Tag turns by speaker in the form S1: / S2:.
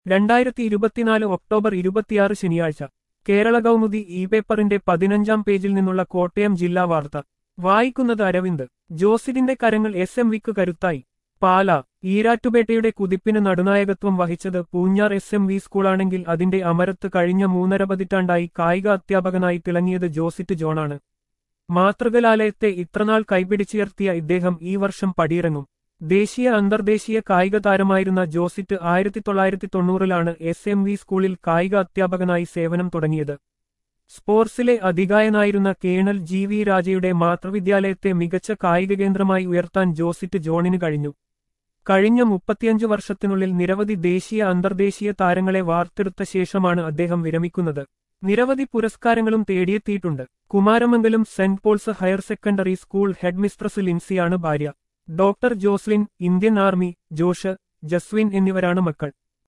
S1: രണ്ടായിരത്തി ഇരുപത്തിനാല് ഒക്ടോബർ ഇരുപത്തിയാറ് ശനിയാഴ്ച കേരള കൗമുദി ഇ പേപ്പറിന്റെ പതിനഞ്ചാം പേജിൽ നിന്നുള്ള കോട്ടയം ജില്ലാ വാർത്ത വായിക്കുന്നത് അരവിന്ദ് ജോസിഡിന്റെ കരങ്ങൾ എസ് എം വിക്ക് കരുത്തായി പാല ഈരാറ്റുപേട്ടയുടെ കുതിപ്പിന് നടുനായകത്വം വഹിച്ചത് പൂഞ്ഞാർ എസ് എം വി സ്കൂളാണെങ്കിൽ അതിന്റെ അമരത്ത് കഴിഞ്ഞ മൂന്നര പതിറ്റാണ്ടായി കായിക അധ്യാപകനായി തിളങ്ങിയത് ജോസിറ്റ് ജോണാണ് മാതൃകലാലയത്തെ ഇത്രനാൾ കൈപിടിച്ചുയർത്തിയ ഇദ്ദേഹം ഈ വർഷം പടിയിറങ്ങും ദേശീയ അന്തർദേശീയ കായിക താരമായിരുന്ന ജോസിറ്റ് ആയിരത്തി തൊള്ളായിരത്തി തൊണ്ണൂറിലാണ് എസ് എം വി സ്കൂളിൽ കായിക അധ്യാപകനായി സേവനം തുടങ്ങിയത് സ്പോർട്സിലെ അധികായനായിരുന്ന കേണൽ ജി വി രാജയുടെ മാതൃവിദ്യാലയത്തെ മികച്ച കായിക കേന്ദ്രമായി ഉയർത്താൻ ജോസിറ്റ് ജോണിന് കഴിഞ്ഞു കഴിഞ്ഞ മുപ്പത്തിയഞ്ചു വർഷത്തിനുള്ളിൽ നിരവധി ദേശീയ അന്തർദേശീയ താരങ്ങളെ വാർത്തെടുത്ത ശേഷമാണ് അദ്ദേഹം വിരമിക്കുന്നത് നിരവധി പുരസ്കാരങ്ങളും തേടിയെത്തിയിട്ടുണ്ട് Kumaramangalam saint Paul's higher secondary school headmistress ലിൻസിയാണ് ഭാര്യ doctor Joslin Indian army Josh Jaswin എന്നിവരാണ് മക്കൾ